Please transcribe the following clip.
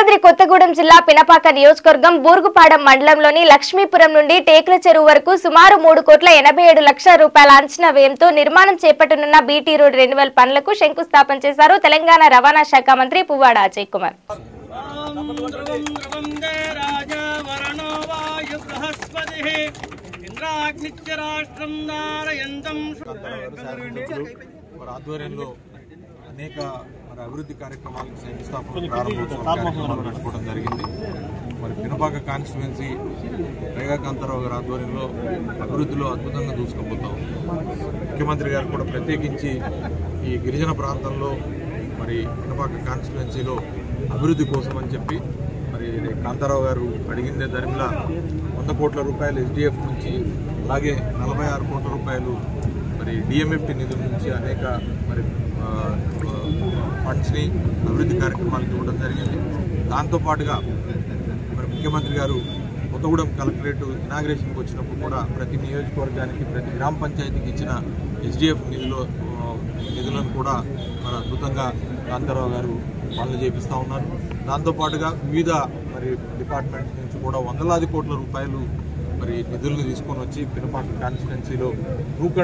భద్రాద్రి కొత్తగూడెం జిల్లా పినపాక నియోజకవర్గం బూరుగుపాడెం మండలంలోని లక్ష్మీపురం నుండి టేకుల చెరువు వరకు సుమారు మూడు కోట్ల ఎనభై ఏడు లక్షల రూపాయల అంచనా వ్యయంతో నిర్మాణం చేపట్టనున్న బీటీ రోడ్ రెన్యువల్ పనులకు శంకుస్థాపన చేశారు తెలంగాణ రవాణా శాఖ మంత్రి పువ్వాడ అజయ్ కుమార్ ధ్రువం ధ్రువం దే రాజా వరుణో వాయు బృహస్పతిః ఇంద్రాగ్నిశ్చ రాష్ట్రం దారయంతం వారి ఆధ్వర్యంలో అనేక మరి అభివృద్ధి కార్యక్రమాలకు శంకుస్థాపన ప్రారంభోత్సవం కార్యక్రమాలు పెట్టుకోవడం జరిగింది మరి పినపాక కాన్స్టిట్యువెన్సీ రేఖాకాంతారావు గారి ఆధ్వర్యంలో అభివృద్ధిలో అద్భుతంగా దూసుకుపోతాం ముఖ్యమంత్రి గారు కూడా ప్రత్యేకించి ఈ గిరిజన ప్రాంతంలో మరి పినపాక కాన్స్టిట్యువెన్సీలో అభివృద్ధి కోసం అని చెప్పి మరి కాంతారావు గారు అడిగిందే ధరమిలా వంద కోట్ల రూపాయలు ఎస్డిఎఫ్ నుంచి అలాగే నలభై ఆరు కోట్ల రూపాయలు మరి డిఎంఎఫ్టి నిధుల నుంచి అనేక మరి ఆ, ఆ, ఫండ్స్ని అభివృద్ధి కార్యక్రమాలకు ఇవ్వడం జరిగింది దాంతోపాటుగా మరి ముఖ్యమంత్రి గారు కొత్తగూడెం కలెక్టరేట్ ఇనాగ్రేషన్కి వచ్చినప్పుడు కూడా ప్రతి నియోజకవర్గానికి ప్రతి గ్రామ పంచాయతీకి ఇచ్చిన ఎస్డిఎఫ్ నిధులు ఆ, నిధులను కూడా మరి అద్భుతంగా కాంతారావు గారు పనులు చేపిస్తూ ఉన్నారు దాంతోపాటుగా వివిధ మరి డిపార్ట్మెంట్స్ నుంచి కూడా వందలాది కోట్ల రూపాయలు మరి నిధులను తీసుకొని వచ్చి పినపాక కాన్స్టిట్యున్సీలో నూక